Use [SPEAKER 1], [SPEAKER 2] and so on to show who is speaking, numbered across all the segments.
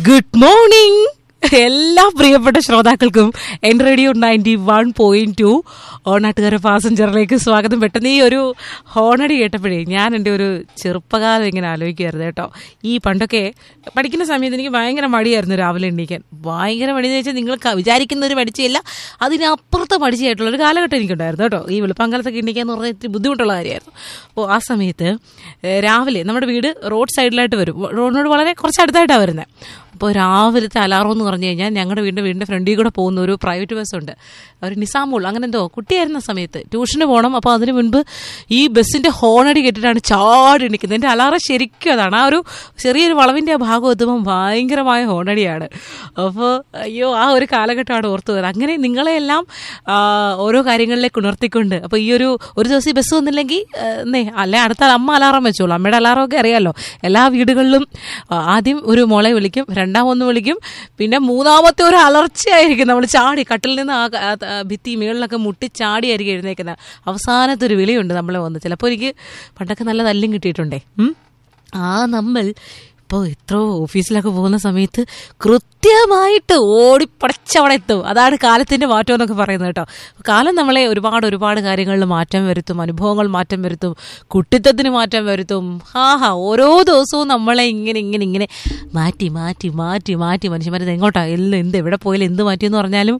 [SPEAKER 1] Good morning എല്ലാ പ്രിയപ്പെട്ട ശ്രോതാക്കൾക്കും എൻ radio ninety one point two Onattukara പാസഞ്ചറിലേക്ക് സ്വാഗതം പെട്ടെന്ന് ഈ ഒരു ഹോണടി കേട്ടപ്പോഴേ ഞാൻ എൻ്റെ ഒരു ചെറുപ്പകാലം ഇങ്ങനെ ആലോചിക്കുമായിരുന്നു കേട്ടോ ഈ പണ്ടൊക്കെ പഠിക്കുന്ന സമയത്ത് എനിക്ക് ഭയങ്കര മടിയായിരുന്നു രാവിലെ എണീക്കാൻ ഭയങ്കര മടി എന്ന് വെച്ചാൽ നിങ്ങൾ ക- വിചാരിക്കുന്ന ഒരു പഠിച്ചല്ല അതിനപ്പുറത്ത് പഠിച്ചായിട്ടുള്ള ഒരു കാലഘട്ടം എനിക്കുണ്ടായിരുന്നു കേട്ടോ ഈ വെളുപ്പാങ്കാലത്തൊക്കെ എണീക്കുക എന്ന് പറഞ്ഞാൽ ഇത്തിരി ബുദ്ധിമുട്ടുള്ള കാര്യമായിരുന്നു അപ്പോൾ ആ സമയത്ത് ഏഹ്, രാവിലെ നമ്മുടെ വീട് റോഡ് സൈഡിലായിട്ട് വരും റോഡിനോട് വളരെ കുറച്ച് അടുത്തായിട്ടാണ് വരുന്നത് അപ്പോൾ രാവിലത്തെ അലാറം എന്ന് പറഞ്ഞു കഴിഞ്ഞാൽ ഞങ്ങളുടെ വീടിൻ്റെ വീടിൻ്റെ ഫ്രണ്ടിൽ കൂടെ പോകുന്ന ഒരു പ്രൈവറ്റ് ബസ് ഉണ്ട് ഒരു നിസാമുൾ അങ്ങനെ എന്തോ കുട്ടിയായിരുന്ന സമയത്ത് ട്യൂഷന് പോകണം അപ്പോൾ അതിന് മുൻപ് ഈ ബസ്സിൻ്റെ ഹോണടി കേട്ടിട്ടാണ് ചാടി നിൽക്കുന്നത് എൻ്റെ അലാറം ശരിക്കും അതാണ് ആ ഒരു ചെറിയൊരു വളവിൻ്റെ ആ ഭാഗം എത്തുമ്പോൾ ഭയങ്കരമായ ഹോണടിയാണ് അപ്പോൾ അയ്യോ ആ ഒരു കാലഘട്ടമാണ് ഓർത്തു വരുന്നത് അങ്ങനെ നിങ്ങളെല്ലാം ആ, ഓരോ കാര്യങ്ങളിലേക്ക് ഉണർത്തിക്കൊണ്ട് അപ്പോൾ ഈ ഒരു ഒരു ദിവസം ഈ ബസ് വന്നില്ലെങ്കിൽ എന്നേ അല്ലെ അടുത്ത അമ്മ അലാറം വെച്ചോളൂ അമ്മയുടെ അലാറം ഒക്കെ അറിയാമല്ലോ എല്ലാ വീടുകളിലും ആ, ആദ്യം ഒരു മോളെ വിളിക്കും രണ്ടാമൊന്ന് വിളിക്കും പിന്നെ മൂന്നാമത്തെ ഒരു അലർച്ചയായിരിക്കും നമ്മൾ ചാടി കട്ടിൽ നിന്ന് ആ ക- ആ ത- ആ ഭിത്തി മേളിലൊക്കെ മുട്ടി ചാടിയായിരിക്കും എഴുന്നേക്കുന്നത് അവസാനത്തെ ഒരു വിളിയുണ്ട് നമ്മളെ വന്ന് ചിലപ്പോൾ എനിക്ക് പണ്ടൊക്കെ നല്ല തല്ലും കിട്ടിയിട്ടുണ്ടേ ഉം. ആ നമ്മൾ ഇപ്പോൾ എത്രയോ ഓഫീസിലൊക്കെ പോകുന്ന സമയത്ത് കൃത്യമായിട്ട് ഓടിപ്പടച്ചവിടെ എത്തും അതാണ് കാലത്തിൻ്റെ മാറ്റം എന്നൊക്കെ പറയുന്നത് കേട്ടോ കാലം നമ്മളെ ഒരുപാട് ഒരുപാട് കാര്യങ്ങളിൽ മാറ്റം വരുത്തും അനുഭവങ്ങൾ മാറ്റം വരുത്തും കുട്ടിത്തത്തിന് മാറ്റം വരുത്തും ഹാ ഹാ ഓരോ ദിവസവും നമ്മളെ ഇങ്ങനെ ഇങ്ങനെ ഇങ്ങനെ മാറ്റി മാറ്റി മാറ്റി മാറ്റി മനുഷ്യന്മാരത് എങ്ങോട്ടാ എല്ലാം എന്ത് എവിടെ പോയാലും എന്ത് മാറ്റിയെന്ന് പറഞ്ഞാലും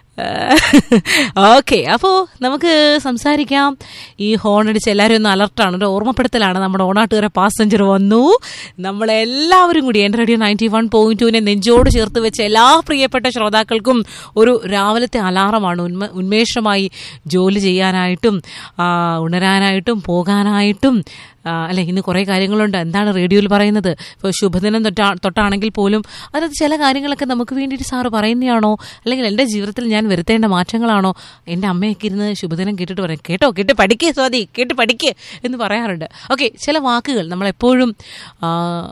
[SPEAKER 1] ഓക്കെ അപ്പോൾ നമുക്ക് സംസാരിക്കാം ഈ ഹോൺ അടിച്ച് എല്ലാവരും ഒന്ന് അലർട്ടാണ് ഒരു ഓർമ്മപ്പെടുത്തലാണ് നമ്മുടെ ഓണാട്ടുകാരെ പാസഞ്ചർ വന്നു നമ്മളെല്ലാവരും കൂടി എൻ്റെ റേഡിയോ നയൻറ്റി വൺ പോയിന്റ് ടുവിനെ നെഞ്ചോട് ചേർത്ത് വെച്ച എല്ലാ പ്രിയപ്പെട്ട ശ്രോതാക്കൾക്കും ഒരു രാവിലത്തെ അലാറമാണ് ഉന്മ ഉന്മേഷമായി ജോലി ചെയ്യാനായിട്ടും ആ, ഉണരാനായിട്ടും പോകാനായിട്ടും ആ, അല്ലെ ഇന്ന് കുറേ കാര്യങ്ങളുണ്ട് എന്താണ് റേഡിയോയിൽ പറയുന്നത് ഇപ്പോൾ ശുഭദിനം തൊട്ടാ തൊട്ടാണെങ്കിൽ പോലും അതിനകത്ത് ചില കാര്യങ്ങളൊക്കെ നമുക്ക് വേണ്ടിയിട്ട് സാറ് പറയുന്നതാണോ അല്ലെങ്കിൽ എൻ്റെ ജീവിതത്തിൽ ഞാൻ വരുത്തേണ്ട മാറ്റങ്ങളാണോ എൻ്റെ അമ്മയൊക്കെ ഇരുന്ന് ശുഭദിനം കേട്ടിട്ട് പറയും കേട്ടോ കേട്ട് പഠിക്കേ സ്വാതി കേട്ട് പഠിക്കേ എന്ന് പറയാറുണ്ട് ഓക്കെ ചില വാക്കുകൾ നമ്മളെപ്പോഴും ആ,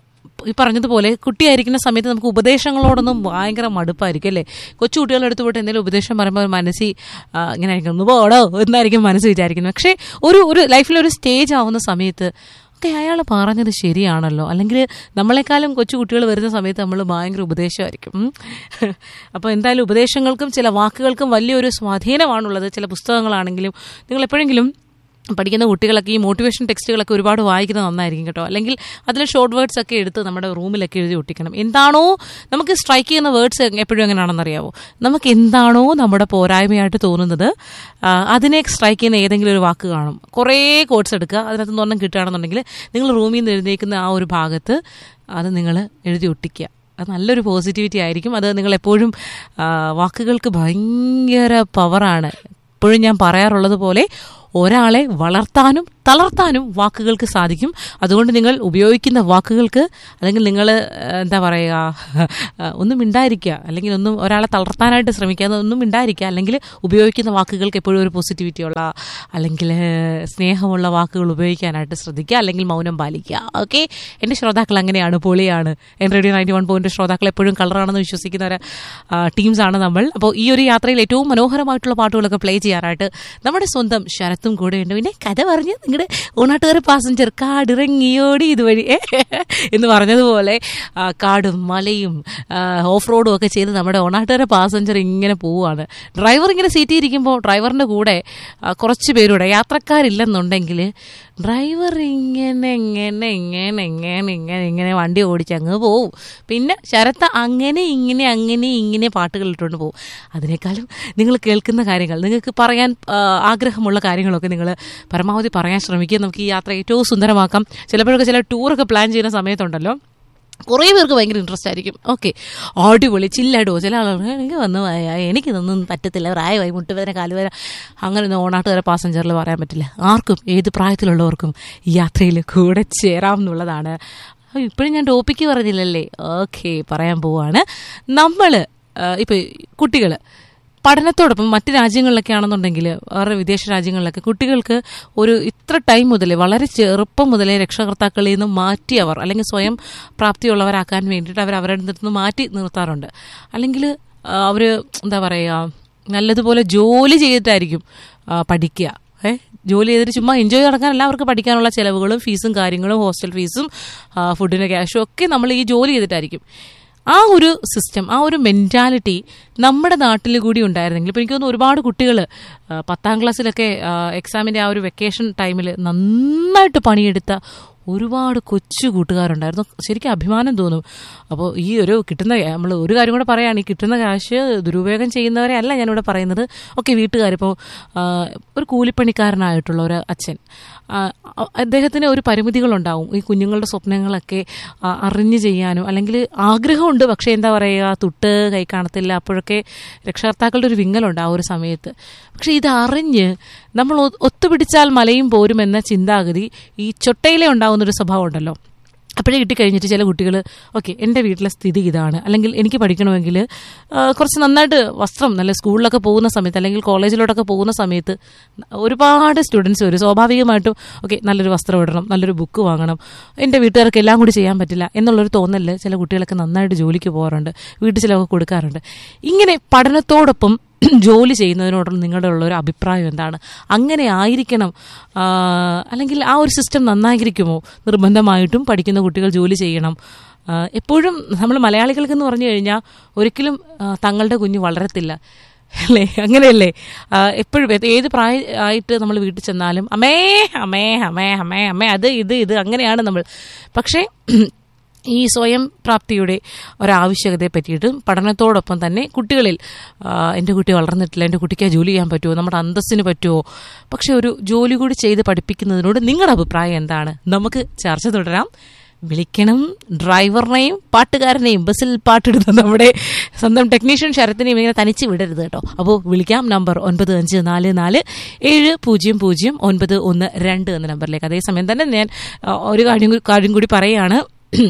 [SPEAKER 1] ഈ പറഞ്ഞതുപോലെ കുട്ടിയായിരിക്കുന്ന സമയത്ത് നമുക്ക് ഉപദേശങ്ങളോടൊന്നും ഭയങ്കര മടുപ്പായിരിക്കും അല്ലേ കൊച്ചു കുട്ടികളുടെ അടുത്ത് പോയിട്ട് എന്തെങ്കിലും ഉപദേശം പറയുമ്പോൾ മനസ്സിൽ ആ, ഇങ്ങനെ ആയിരിക്കും ഒന്ന് പോടോ എന്നായിരിക്കും മനസ്സ് വിചാരിക്കുന്നത് പക്ഷേ ഒരു ഒരു ലൈഫിലൊരു സ്റ്റേജ് ആവുന്ന സമയത്ത് ഒക്കെ അയാൾ പറഞ്ഞത് ശരിയാണല്ലോ അല്ലെങ്കിൽ നമ്മളെക്കാളും കൊച്ചു കുട്ടികൾ വരുന്ന സമയത്ത് നമ്മൾ ഭയങ്കര ഉപദേശമായിരിക്കും ഉം. അപ്പോൾ എന്തായാലും ഉപദേശങ്ങൾക്കും ചില വാക്കുകൾക്കും വലിയൊരു സ്വാധീനമാണുള്ളത് ചില പുസ്തകങ്ങളാണെങ്കിലും നിങ്ങൾ എപ്പോഴെങ്കിലും പഠിക്കുന്ന കുട്ടികളൊക്കെ ഈ മോട്ടിവേഷൻ ടെക്സ്റ്റുകളൊക്കെ ഒരുപാട് വായിക്കുന്നത് നന്നായിരിക്കും കേട്ടോ അല്ലെങ്കിൽ അതിൽ ഷോർട്ട് വേർഡ്സ് ഒക്കെ എടുത്ത് നമ്മുടെ റൂമിലൊക്കെ എഴുതി ഒട്ടിക്കണം എന്താണോ നമുക്ക് സ്ട്രൈക്ക് ചെയ്യുന്ന വേർഡ്സ് എപ്പോഴും എങ്ങനെയാണെന്ന് അറിയാവോ നമുക്ക് എന്താണോ നമ്മുടെ പോരായ്മയായിട്ട് തോന്നുന്നത് ആ, അതിനെ സ്ട്രൈക്ക് ചെയ്യുന്ന ഏതെങ്കിലും ഒരു വാക്ക് കാണും കുറേ കോഡ്സ് എടുക്കുക അതിനകത്ത് നിന്ന് ഒരെണ്ണം കിട്ടുകയാണെന്നുണ്ടെങ്കിൽ നിങ്ങൾ റൂമിൽ നിന്ന് എഴുന്നേക്കുന്ന ആ ഒരു ഭാഗത്ത് അത് നിങ്ങൾ എഴുതി ഒട്ടിക്കുക അത് നല്ലൊരു പോസിറ്റിവിറ്റി ആയിരിക്കും അത് നിങ്ങൾ എപ്പോഴും ആ, വാക്കുകൾക്ക് ഭയങ്കര പവറാണ് എപ്പോഴും ഞാൻ പറയാറുള്ളത് പോലെ ഒരാളെ വളർത്താനും തളർത്താനും വാക്കുകൾക്ക് സാധിക്കും അതുകൊണ്ട് നിങ്ങൾ ഉപയോഗിക്കുന്ന വാക്കുകൾക്ക് അല്ലെങ്കിൽ നിങ്ങൾ എന്താ പറയുക ഒന്നും മിണ്ടായിരിക്കുക അല്ലെങ്കിൽ ഒന്നും ഒരാളെ തളർത്താനായിട്ട് ശ്രമിക്കാതെ ഒന്നും മിണ്ടായിരിക്കുക അല്ലെങ്കിൽ ഉപയോഗിക്കുന്ന വാക്കുകൾക്ക് എപ്പോഴും ഒരു പോസിറ്റിവിറ്റി ഉള്ള അല്ലെങ്കിൽ സ്നേഹമുള്ള വാക്കുകൾ ഉപയോഗിക്കാനായിട്ട് ശ്രദ്ധിക്കുക അല്ലെങ്കിൽ മൗനം പാലിക്കുക ഓക്കെ എൻ്റെ ശ്രോതാക്കൾ അങ്ങനെയാണ് പൊളിയാണ് എൻ റേഡിയോ നയൻറ്റി വൺ പോയിന്റ് ശ്രോതാക്കൾ എപ്പോഴും കളറാണെന്ന് വിശ്വസിക്കുന്ന ഒരു ടീംസാണ് നമ്മൾ അപ്പോൾ ഈ ഒരു യാത്രയിൽ ഏറ്റവും മനോഹരമായിട്ടുള്ള പാട്ടുകളൊക്കെ പ്ലേ ചെയ്യാനായിട്ട് നമ്മുടെ സ്വന്തം ശരത്തും കൂടെ ഉണ്ട് പിന്നെ കഥ പറഞ്ഞ് നിങ്ങളുടെ ഊണാട്ടുകാർ പാസഞ്ചർ കാടിറങ്ങിയോടി ഇതുവഴി എന്ന് പറഞ്ഞതുപോലെ ആ, കാടും മലയും ഓഫ് റോഡും ഒക്കെ ചെയ്ത് നമ്മുടെ ഓണാട്ടുകാര പാസഞ്ചർ ഇങ്ങനെ പോവുകയാണ് ഡ്രൈവർ ഇങ്ങനെ സീറ്റിൽ ഇരിക്കുമ്പോൾ ഡ്രൈവറിൻ്റെ കൂടെ ആ, കുറച്ച് പേരുടെ യാത്രക്കാരില്ലെന്നുണ്ടെങ്കിൽ ഡ്രൈവർ ഇങ്ങനെ ഇങ്ങനെ ഇങ്ങനെ ഇങ്ങനെ ഇങ്ങനെ ഇങ്ങനെ വണ്ടി ഓടിച്ച് അങ്ങ് പോവും പിന്നെ ശരത്ത അങ്ങനെ ഇങ്ങനെ അങ്ങനെ ഇങ്ങനെ പാട്ടുകൾ ഇട്ടുകൊണ്ട് പോകും അതിനേക്കാളും നിങ്ങൾ കേൾക്കുന്ന കാര്യങ്ങൾ നിങ്ങൾക്ക് പറയാൻ ആ, ആഗ്രഹമുള്ള കാര്യങ്ങളൊക്കെ നിങ്ങൾ പരമാവധി പറയാൻ ശ്രമിക്കുക നമുക്ക് ഈ യാത്ര ഏറ്റവും സുന്ദരമാക്കാം ചിലപ്പോഴൊക്കെ ചില ടൂറൊക്കെ പ്ലാൻ ചെയ്യുന്ന സമയത്തുണ്ടല്ലോ കുറേ പേർക്ക് ഭയങ്കര ഇൻട്രസ്റ്റ് ആയിരിക്കും ഓക്കെ അടിപൊളി ചില്ലായിട്ടോ ചില ആളുകൾ എനിക്ക് വന്ന് പോയാ എനിക്കിതൊന്നും പറ്റത്തില്ല പ്രായമായി മുട്ടുവേദന കാലുവേദന അങ്ങനെ ഒന്നും ഓണാട്ടുകാരെ പാസഞ്ചറിൽ പറയാൻ പറ്റില്ല ആർക്കും ഏത് പ്രായത്തിലുള്ളവർക്കും ഈ യാത്രയിൽ കൂടെ ചേരാം എന്നുള്ളതാണ് ഇപ്പോഴും ഞാൻ ടോപ്പിക്ക് പറഞ്ഞില്ലല്ലേ ഓക്കെ പറയാൻ പോവാണ് നമ്മൾ ഇപ്പോൾ കുട്ടികൾ പഠനത്തോടൊപ്പം മറ്റ് രാജ്യങ്ങളിലൊക്കെ ആണെന്നുണ്ടെങ്കിൽ വേറെ വിദേശ രാജ്യങ്ങളിലൊക്കെ കുട്ടികൾക്ക് ഒരു ഇത്ര ടൈം മുതലേ വളരെ ചെറുപ്പം മുതലേ രക്ഷകർത്താക്കളിൽ നിന്ന് മാറ്റി അവർ അല്ലെങ്കിൽ സ്വയം പ്രാപ്തിയുള്ളവരാക്കാൻ വേണ്ടിയിട്ട് അവർ അവരുടെ അടുത്ത് നിന്ന് മാറ്റി നിർത്താറുണ്ട് അല്ലെങ്കിൽ അവർ എന്താ പറയുക നല്ലതുപോലെ ജോലി ചെയ്തിട്ടായിരിക്കും ആ, പഠിക്കുക ഏ ജോലി ചെയ്തിട്ട് ചുമ്മാ എൻജോയ് നടക്കാനല്ല അവർക്ക് പഠിക്കാനുള്ള ചിലവുകളും ഫീസും കാര്യങ്ങളും ഹോസ്റ്റൽ ഫീസും ആ, ഫുഡിൻ്റെ ക്യാഷും ഒക്കെ നമ്മൾ ഈ ജോലി ചെയ്തിട്ടായിരിക്കും ആ ഒരു സിസ്റ്റം ആ ഒരു മെൻറ്റാലിറ്റി നമ്മുടെ നാട്ടിൽ കൂടി ഉണ്ടായിരുന്നെങ്കിൽ ഇപ്പോൾ എനിക്ക് തോന്നുന്നു ഒരുപാട് കുട്ടികൾ പത്താം ക്ലാസ്സിലൊക്കെ എക്സാമിൻ്റെ ആ ഒരു വെക്കേഷൻ ടൈമിൽ നന്നായിട്ട് പണിയെടുത്ത ഒരുപാട് കൊച്ചു കൂട്ടുകാരുണ്ടായിരുന്നു ശരിക്കും അഭിമാനം തോന്നും അപ്പോൾ ഈ ഒരു കിട്ടുന്ന നമ്മൾ ഒരു കാര്യം കൂടെ പറയുകയാണ് ഈ കിട്ടുന്ന കാശ് ദുരുപയോഗം ചെയ്യുന്നവരെ അല്ല ഞാനിവിടെ പറയുന്നത് ഓക്കെ വീട്ടുകാരിപ്പോൾ ഒരു കൂലിപ്പണിക്കാരനായിട്ടുള്ള ഒരു അച്ഛൻ ആ, അദ്ദേഹത്തിന് ഒരു പരിമിതികളുണ്ടാവും ഈ കുഞ്ഞുങ്ങളുടെ സ്വപ്നങ്ങളൊക്കെ ആ, അറിഞ്ഞ് ചെയ്യാനും അല്ലെങ്കിൽ ആഗ്രഹമുണ്ട് പക്ഷേ എന്താ പറയുക തുട്ട് കൈ കാണത്തില്ല അപ്പോഴൊക്കെ രക്ഷകർത്താക്കളുടെ ഒരു വിങ്ങലുണ്ട് ആ ഒരു സമയത്ത് പക്ഷേ ഇത് അറിഞ്ഞ് നമ്മൾ ഒ- ഒത്തുപിടിച്ചാൽ മലയും പോരുമെന്ന ചിന്താഗതി ഈ ചൊട്ടയിലെ ഉണ്ടാകുന്നൊരു സ്വഭാവം ഉണ്ടല്ലോ അപ്പോഴേ കിട്ടിക്കഴിഞ്ഞിട്ട് ചില കുട്ടികൾ ഓക്കെ എൻ്റെ വീട്ടിലെ സ്ഥിതി ഇതാണ് അല്ലെങ്കിൽ എനിക്ക് പഠിക്കണമെങ്കിൽ ആ, കുറച്ച് നന്നായിട്ട് വസ്ത്രം നല്ല സ്കൂളിലൊക്കെ പോകുന്ന സമയത്ത് അല്ലെങ്കിൽ കോളേജിലോട്ടൊക്കെ പോകുന്ന സമയത്ത് ഒരുപാട് സ്റ്റുഡൻസ് വരും സ്വാഭാവികമായിട്ടും ഓക്കെ നല്ലൊരു വസ്ത്രം ഇടണം നല്ലൊരു ബുക്ക് വാങ്ങണം എൻ്റെ വീട്ടുകാർക്ക് എല്ലാം കൂടി ചെയ്യാൻ പറ്റില്ല എന്നുള്ളൊരു തോന്നലിൽ ചില കുട്ടികളൊക്കെ നന്നായിട്ട് ജോലിക്ക് പോകാറുണ്ട് വീട്ടിൽ ചിലവൊക്കെ കൊടുക്കാറുണ്ട് ഇങ്ങനെ പഠനത്തോടൊപ്പം ജോലി ചെയ്യുന്നതിനോടുള്ള നിങ്ങളുടെ ഉള്ള ഒരു അഭിപ്രായം എന്താണ് അങ്ങനെ ആയിരിക്കണം ആ, അല്ലെങ്കിൽ ആ ഒരു സിസ്റ്റം നന്നായിരിക്കുമോ നിർബന്ധമായിട്ടും പഠിക്കുന്ന കുട്ടികൾ ജോലി ചെയ്യണം ആ, എപ്പോഴും നമ്മൾ മലയാളികൾക്ക് എന്ന് പറഞ്ഞു കഴിഞ്ഞാൽ ഒരിക്കലും ആ, തങ്ങളുടെ കുഞ്ഞ് വളരത്തില്ല അല്ലേ അങ്ങനെയല്ലേ ആ, എപ്പോഴും ഏത് ഏത് പ്രായ ആയിട്ട് നമ്മൾ വീട്ടിൽ ചെന്നാലും അമ്മേ അമ്മേ അമ്മേ അമ്മേ അമ്മേ അത് ഇത് ഇത് അങ്ങനെയാണ് നമ്മൾ പക്ഷേ ഈ സ്വയം പ്രാപ്തിയുടെ ഒരാവശ്യകതയെ പറ്റിയിട്ടും പഠനത്തോടൊപ്പം തന്നെ കുട്ടികളിൽ ആ, എൻ്റെ കുട്ടി വളർന്നിട്ടില്ല എൻ്റെ കുട്ടിക്ക് ആ ജോലി ചെയ്യാൻ പറ്റുമോ നമ്മുടെ അന്തസ്സിന് പറ്റുമോ പക്ഷെ ഒരു ജോലി കൂടി ചെയ്ത് പഠിപ്പിക്കുന്നതിനോട് നിങ്ങളുടെ അഭിപ്രായം എന്താണ് നമുക്ക് ചർച്ച തുടരാം വിളിക്കണം ഡ്രൈവറിനെയും പാട്ടുകാരനെയും ബസ്സിൽ പാട്ടിടുന്ന നമ്മുടെ സ്വന്തം ടെക്നീഷ്യൻ ശരത്തിനെയും ഇങ്ങനെ തനിച്ച് വിടരുത് കേട്ടോ അപ്പോൾ വിളിക്കാം നമ്പർ ഒൻപത് അഞ്ച് നാല് നാല് ഏഴ് പൂജ്യം പൂജ്യം ഒൻപത് ഒന്ന് രണ്ട് എന്ന നമ്പറിലേക്ക് അതേസമയം തന്നെ ഞാൻ ആ, ഒരു കാര്യം കൂ- കാര്യം കൂടി പറയുകയാണ്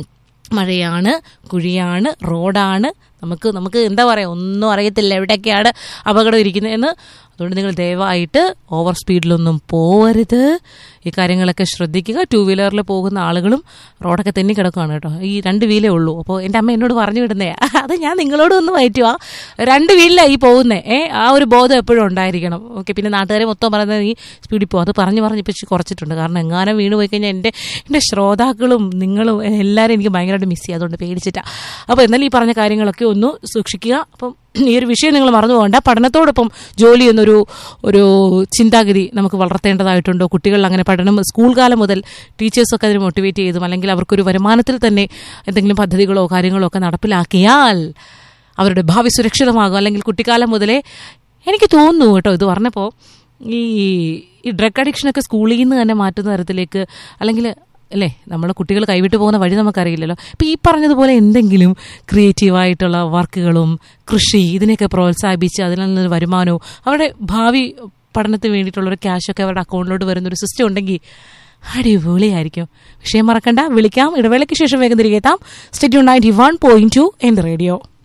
[SPEAKER 1] മഴയാണ് കുഴിയാണ് റോഡാണ് നമുക്ക് നമുക്ക് എന്താ പറയുക ഒന്നും അറിയത്തില്ല എവിടെയൊക്കെയാണ് അപകടം ഇരിക്കുന്നത് എന്ന് അതുകൊണ്ട് നിങ്ങൾ ദയവായിട്ട് ഓവർ സ്പീഡിലൊന്നും പോവരുത് ഈ കാര്യങ്ങളൊക്കെ ശ്രദ്ധിക്കുക ടൂ വീലറിൽ പോകുന്ന ആളുകളും റോഡൊക്കെ തെന്നി കിടക്കുകയാണ് കേട്ടോ ഈ രണ്ട് വീലേ ഉള്ളൂ അപ്പോൾ എൻ്റെ അമ്മ എന്നോട് പറഞ്ഞു വിടുന്നേ അത് ഞാൻ നിങ്ങളോട് ഒന്ന് വയറ്റുക രണ്ട് വീലിലാണ് ഈ പോകുന്നേ ഏ ആ ഒരു ബോധം എപ്പോഴും ഉണ്ടായിരിക്കണം ഓക്കെ പിന്നെ നാട്ടുകാരെ മൊത്തം പറയുന്നത് ഈ സ്പീഡിൽ പോകും അത് പറഞ്ഞു പറഞ്ഞ് ഇപ്പം ഇച്ചിരി കുറച്ചിട്ടുണ്ട് കാരണം എങ്ങാനും വീണ് പോയി കഴിഞ്ഞാൽ എൻ്റെ എൻ്റെ ശ്രോതാക്കളും നിങ്ങളും എല്ലാവരും എനിക്ക് ഭയങ്കരമായിട്ട് മിസ് ചെയ്യുക അതുകൊണ്ട് പേടിച്ചിട്ടാണ് അപ്പോൾ എന്നാലും ഈ പറഞ്ഞ കാര്യങ്ങളൊക്കെ ഒന്ന് സൂക്ഷിക്കുക അപ്പം ഈ ഒരു വിഷയം നിങ്ങൾ മറന്നു പോകണ്ട പഠനത്തോടൊപ്പം ജോലി എന്നൊരു ഒരു ചിന്താഗതി നമുക്ക് വളർത്തേണ്ടതായിട്ടുണ്ടോ കുട്ടികൾ അങ്ങനെ പഠനം സ്കൂൾ കാലം മുതൽ ടീച്ചേഴ്സൊക്കെ അതിന് മോട്ടിവേറ്റ് ചെയ്തും അല്ലെങ്കിൽ അവർക്കൊരു വരുമാനത്തിൽ തന്നെ എന്തെങ്കിലും പദ്ധതികളോ കാര്യങ്ങളോ ഒക്കെ നടപ്പിലാക്കിയാൽ അവരുടെ ഭാവി സുരക്ഷിതമാകും അല്ലെങ്കിൽ കുട്ടിക്കാലം മുതലേ എനിക്ക് തോന്നുന്നു കേട്ടോ ഇത് പറഞ്ഞപ്പോൾ ഈ ഈ ഡ്രഗ് അഡിക്ഷനൊക്കെ സ്കൂളിൽ നിന്ന് തന്നെ മാറ്റുന്ന തരത്തിലേക്ക് അല്ലെങ്കിൽ അല്ലേ നമ്മൾ കുട്ടികൾ കൈവിട്ട് പോകുന്ന വഴി നമുക്കറിയില്ലല്ലോ അപ്പം ഈ പറഞ്ഞതുപോലെ എന്തെങ്കിലും ക്രിയേറ്റീവായിട്ടുള്ള വർക്കുകളും കൃഷി ഇതിനെയൊക്കെ പ്രോത്സാഹിപ്പിച്ച് അതിൽ നിന്നൊരു വരുമാനവും അവരുടെ ഭാവി പഠനത്തിന് വേണ്ടിയിട്ടുള്ള ഒരു ക്യാഷൊക്കെ അവരുടെ അക്കൗണ്ടിലോട്ട് വരുന്ന ഒരു സിസ്റ്റം ഉണ്ടെങ്കിൽ അടിപൊളിയായിരിക്കും വിഷയം മറക്കണ്ട വിളിക്കാം ഇടവേളയ്ക്ക് ശേഷം വേഗം തിരികെ എത്താം stay tuned ninety one point two എൻ്റെ റേഡിയോ